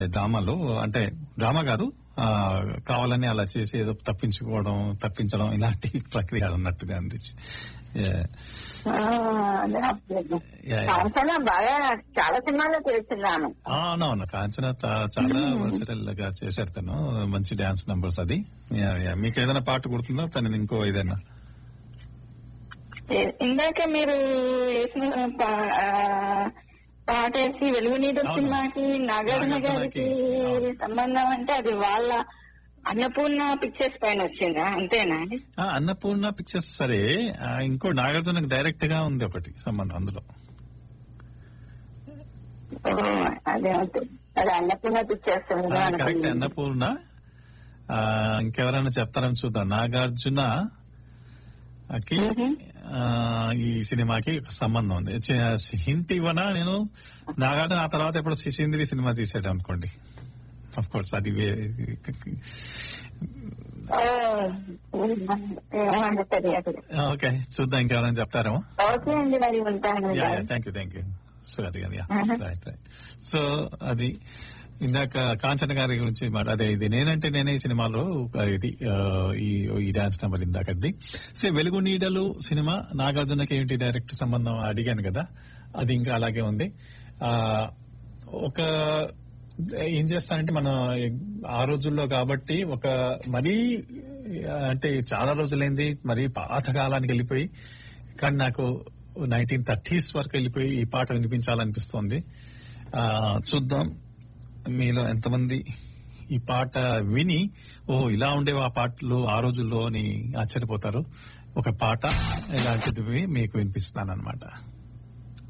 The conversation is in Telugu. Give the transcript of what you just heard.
డ్రామాలో అంటే డ్రామా కాదు ఆ, కావాలని అలా చేసి ఏదో తప్పించుకోవడం తప్పించడం ఇలాంటి ప్రక్రియ అన్నట్టుగా అందించి Yeah. ఆ, అదే అప్పుడు. Yeah, yeah. కాంచన బాగా చాలా సినిమాలో చేస్తున్నాను ఆ, అవునవును కాంచన తా- చాలా వర్సటల్ గా చేశారు తను మంచి డాన్స్ నంబర్స్ అది Yeah, yeah. మీకు ఏదైనా పాట గుర్తుందా తను ఇంకో ఏదైనా ఏ- ఇందాక మీరు వేసిన పా- ఆ, పాట వేసి వెలుగు నీరు అవును. సినిమాకి నాగార్జున గారికి నాగార్జునకి, సంబంధం అంటే అది వాళ్ళ అన్నపూర్ణ పిక్చర్స్ పైన వచ్చిందా అంతేనా అండి ఆ, అన్నపూర్ణ పిక్చర్స్ సరే ఆ, ఇంకో నాగార్జునకు డైరెక్ట్ గా ఉంది ఒకటి సంబంధం అందులో ఓ, అదే అదే. అది అన్నపూర్ణ పిక్చర్స్ కరెక్ట్ అన్నపూర్ణ ఆ, ఇంకెవరైనా చెప్తారని చూద్దాం నాగార్జున కి ఆ, ఈ సినిమాకి ఒక సంబంధం ఉంది చి- హింట్ ఇవ్వనా నేను నాగార్జున ఆ తర్వాత ఎప్పుడు శిశీంద్రి సినిమా తీసాడు అనుకోండి అఫ్ కోర్స్ అది వే- ఏమంటే తెలియదు ఓకే చూద్దాం ఇంకెవరైనా చెప్తారేమో ఓకే అండి మరి ఉంటాను thank you thank you so అది కానీ Mhm. రైట్ రైట్ సో అది ఇందాక కాంచన గారి గురించి మాట్లాడే ఇది నేనంటే నేనే ఈ సినిమాలో ఒక ఇది ఆ, ఈ ఈ డాన్స్ నెంబర్ ఇందాకది సో వెలుగు నీడలు సినిమా నాగార్జునకి ఏంటి డైరెక్ట్ సంబంధం అడిగాను కదా అది ఇంకా అలాగే ఉంది ఆ ఒక ఏం చేస్తానంటే మన ఆ రోజుల్లో కాబట్టి ఒక మరీ అంటే చాలా రోజులైంది మరీ పాత కాలానికి వెళ్ళిపోయి కానీ నాకు నైన్టీన్ థర్టీస్ వరకు వెళ్ళిపోయి ఈ పాట వినిపించాలనిపిస్తోంది ఆ, చూద్దాం మీలో ఎంతమంది ఈ పాట విని ఓ ఇలా ఉండేవి ఆ పాటలు ఆ రోజుల్లో అని ఆశ్చర్యపోతారు ఒక పాట ఇలాంటిది మీకు వినిపిస్తాను అనమాట